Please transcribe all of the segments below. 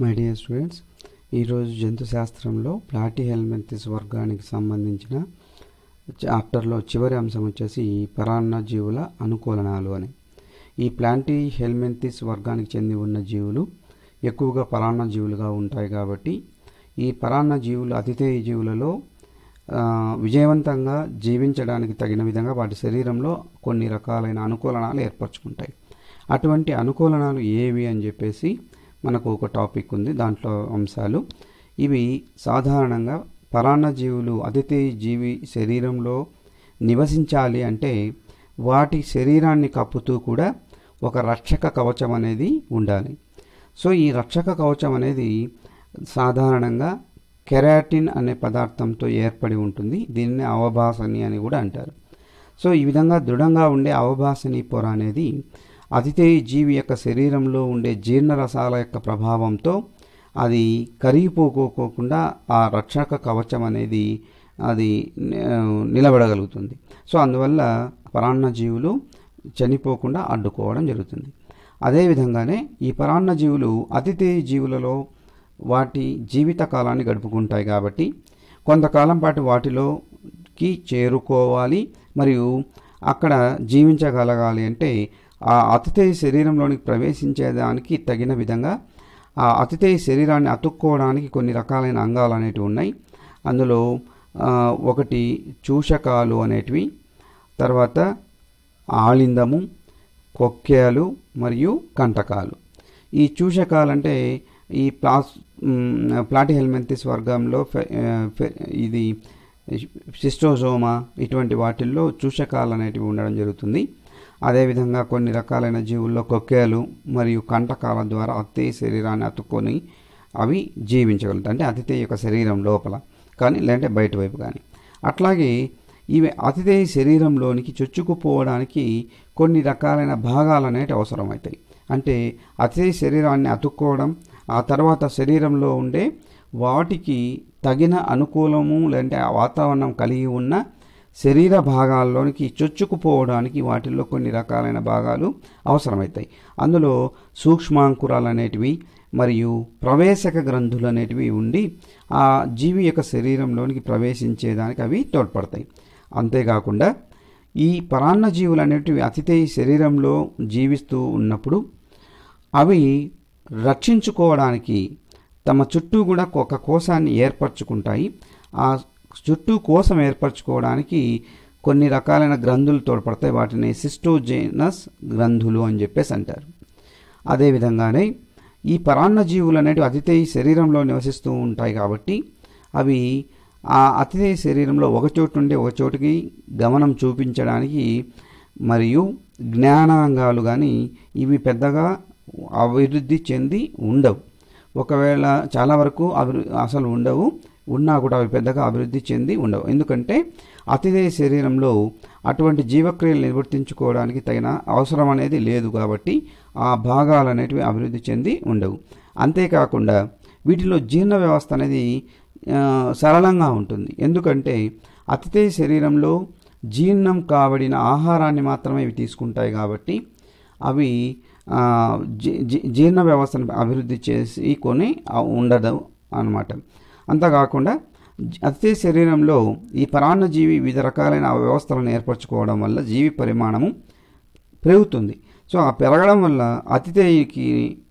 my dear students ఈరోజు జంతు శాస్త్రంలో ప్లాటీ హెల్మెంతిస్ వర్గానికి సంబంధించిన చాప్టర్లో చివరి అంశం వచ్చేసి పరాన్న జీవుల అనుకూలనాలు అని ఈ ప్లాంటీ హెల్మెంతిస్ వర్గానికి చెంది ఉన్న జీవులు ఎక్కువగా పరాన్న జీవులుగా ఉంటాయి కాబట్టి ఈ పరాన్న జీవులు అతిథేయ జీవులలో ఆ, విజయవంతంగా జీవించడానికి తగిన విధంగా వాటి శరీరంలో కొన్ని రకాలైన అనుకూలనాలు ఏర్పరచుకుంటాయి అటువంటి అనుకూలనాలు ఏవి అని చెప్పేసి మనకు ఒక టాపిక్ ఉంది దాంట్లో అంశాలు ఇవి సాధారణంగా పరాన్న జీవులు అతిథేయ జీవి శరీరంలో నివసించాలి అంటే వాటి శరీరాన్ని కప్పుతూ కూడా ఒక రక్షక కవచం అనేది ఉండాలి సో ఈ రక్షక కవచం అనేది సాధారణంగా కెరాటిన్ అనే పదార్థంతో ఏర్పడి ఉంటుంది దీనిని అవభాసని అని కూడా అంటారు సో ఈ విధంగా దృఢంగా ఉండే అవభాసని పొర అనేది అతిథేయ జీవి యొక్క శరీరంలో ఉండే జీర్ణరసాల యొక్క ప్రభావంతో అది కరిగిపోకోకుండా ఆ రక్షక కవచం అనేది అది ఆ, నిలబడగలుగుతుంది సో అందువల్ల పరాన్న జీవులు చనిపోకుండా అడ్డుకోవడం జరుగుతుంది అదేవిధంగానే ఈ పరాన్న జీవులు అతిథేయ జీవులలో వాటి జీవిత కాలాన్ని గడుపుకుంటాయి కాబట్టి కొంతకాలం పాటు వాటిలోకి చేరుకోవాలి మరియు అక్కడ జీవించగలగాలి అంటే ఆ అతిథేయ శరీరంలోనికి ప్రవేశించేదానికి తగిన విధంగా ఆ అతిథేయ శరీరాన్ని అతుక్కోవడానికి కొన్ని రకాలైన అంగాలు అనేటివి ఉన్నాయి అందులో ఆ, ఒకటి చూషకాలు అనేటివి తర్వాత ఆలిందము కొక్కేలు మరియు కంటకాలు ఈ చూషకాలంటే ఈ ప్లాస్ మ్, ప్లాటి హెల్మెంతిస్ వర్గంలో ఫె- ఆ, ఫె- ఇది సిస్టోజోమా ఇటువంటి వాటిల్లో చూషకాలు అనేటివి ఉండడం జరుగుతుంది అదేవిధంగా కొన్ని రకాలైన జీవుల్లో కొక్కేలు మరియు కంటకాల ద్వారా అతిథేయ శరీరాన్ని అతుక్కొని అవి జీవించగలుగుతాయి అంటే అతిథేయ యొక్క శరీరం లోపల కానీ లేదంటే బయట వైపు కానీ అట్లాగే ఇవి అతిథేయ శరీరంలోనికి చొచ్చుకుపోవడానికి కొన్ని రకాలైన భాగాలు అనేవి అవసరమవుతాయి అంటే అతిథేయ శరీరాన్ని అతుక్కోవడం ఆ తర్వాత శరీరంలో ఉండే వాటికి తగిన అనుకూలము లేదంటే ఆ వాతావరణం కలిగి ఉన్న శరీర భాగాల్లోనికి చొచ్చుకుపోవడానికి వాటిల్లో కొన్ని రకాలైన భాగాలు అవసరమవుతాయి అందులో సూక్ష్మాంకురాలు అనేటివి మరియు ప్రవేశక గ్రంథులు అనేటివి ఉండి ఆ జీవి యొక్క శరీరంలోనికి ప్రవేశించేదానికి అవి తోడ్పడతాయి అంతేకాకుండా ఈ పరాన్న జీవులు అనేటివి అతిథేయ శరీరంలో జీవిస్తూ ఉన్నప్పుడు అవి రక్షించుకోవడానికి తమ చుట్టూ కూడా ఒక కోశాన్ని ఏర్పరచుకుంటాయి ఆ చుట్టూ కోశం ఏర్పరచుకోవడానికి కొన్ని రకాలైన గ్రంథులు తోడ్పడతాయి వాటిని సిస్టోజేనస్ గ్రంథులు అని చెప్పేసి అంటారు అదేవిధంగానే ఈ పరాన్న జీవులు అనేటివి అతిథేయ శరీరంలో నివసిస్తూ ఉంటాయి కాబట్టి అవి ఆ అతిథేయ శరీరంలో ఒక చోటు నుండి ఒక చోటుకి గమనం చూపించడానికి మరియు జ్ఞానాంగాలు కానీ ఇవి పెద్దగా అభివృద్ధి చెంది ఉండవు ఒకవేళ చాలా వరకు అభివృ అసలు ఉండవు ఉన్నా కూడా అవి పెద్దగా అభివృద్ధి చెంది ఉండవు ఎందుకంటే అతిథేయ శరీరంలో అటువంటి జీవక్రియలు నిర్వర్తించుకోవడానికి తగిన అవసరం అనేది లేదు కాబట్టి ఆ భాగాలు అనేటివి అభివృద్ధి చెంది ఉండవు అంతేకాకుండా వీటిలో జీర్ణ వ్యవస్థ అనేది ఆ, సరళంగా ఉంటుంది ఎందుకంటే అతిథేయ శరీరంలో జీర్ణం కాబడిన ఆహారాన్ని మాత్రమే ఇవి తీసుకుంటాయి కాబట్టి అవి ఆ, జీ- జీ- జీర్ణ వ్యవస్థను అభివృద్ధి చేసి కొని ఆ, ఉండదు అన్నమాట అంతేకాకుండా జ- అతిథేయ శరీరంలో ఈ పరాన్నజీవి వివిధ రకాలైన వ్యవస్థలను ఏర్పరచుకోవడం వల్ల జీవి పరిమాణము పెరుగుతుంది సో ఆ పెరగడం వల్ల అతిథేయికి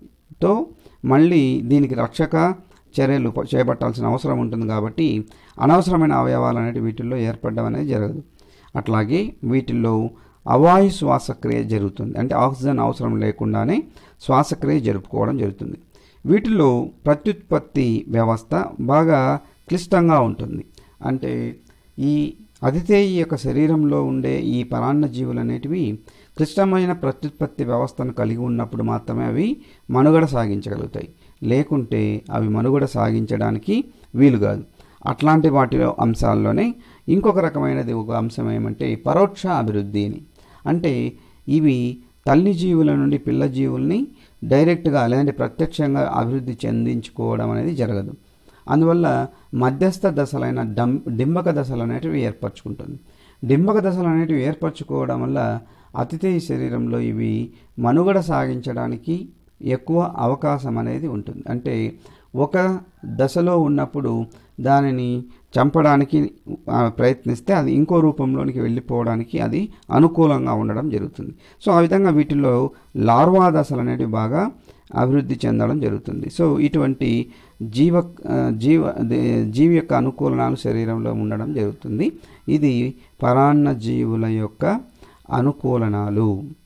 తో మళ్ళీ దీనికి రక్షక చర్యలు ప- చేపట్టాల్సిన అవసరం ఉంటుంది కాబట్టి అనవసరమైన అవయవాలు అనేవి వీటిల్లో ఏర్పడడం అనేది జరగదు అట్లాగే వీటిల్లో అవాయు శ్వాసక్రియ జరుగుతుంది అంటే ఆక్సిజన్ అవసరం లేకుండానే శ్వాసక్రియ జరుపుకోవడం జరుగుతుంది వీటిలో ప్రత్యుత్పత్తి వ్యవస్థ బాగా క్లిష్టంగా ఉంటుంది అంటే ఈ అతిథేయి యొక్క శరీరంలో ఉండే ఈ పరాన్న జీవులు అనేటివి క్లిష్టమైన ప్రత్యుత్పత్తి వ్యవస్థను కలిగి ఉన్నప్పుడు మాత్రమే అవి మనుగడ సాగించగలుగుతాయి లేకుంటే అవి మనుగడ సాగించడానికి వీలు కాదు అట్లాంటి వాటిలో అంశాల్లోనే ఇంకొక రకమైనది ఒక అంశం ఏమంటే పరోక్ష అభివృద్ధి అని అంటే ఇవి తల్లి జీవుల నుండి పిల్ల జీవుల్ని డైరెక్ట్గా లేదంటే ప్రత్యక్షంగా అభివృద్ధి చెందించుకోవడం అనేది జరగదు అందువల్ల మధ్యస్థ దశలైన డం డింబక దశలు అనేటివి ఏర్పరచుకుంటుంది డింబక దశలు అనేటివి ఏర్పరచుకోవడం వల్ల అతిథేయ శరీరంలో ఇవి మనుగడ సాగించడానికి ఎక్కువ అవకాశం అనేది ఉంటుంది అంటే ఒక దశలో ఉన్నప్పుడు దానిని చంపడానికి ఆ, ప్రయత్నిస్తే అది ఇంకో రూపంలోనికి వెళ్ళిపోవడానికి అది అనుకూలంగా ఉండడం జరుగుతుంది సో ఆ విధంగా వీటిలో లార్వా దశలు అనేటివి బాగా అభివృద్ధి చెందడం జరుగుతుంది సో ఇటువంటి జీవ ఆ, జీవ దే- జీవి యొక్క అనుకూలనాలు శరీరంలో ఉండడం జరుగుతుంది ఇది పరాన్న జీవుల యొక్క అనుకూలనాలు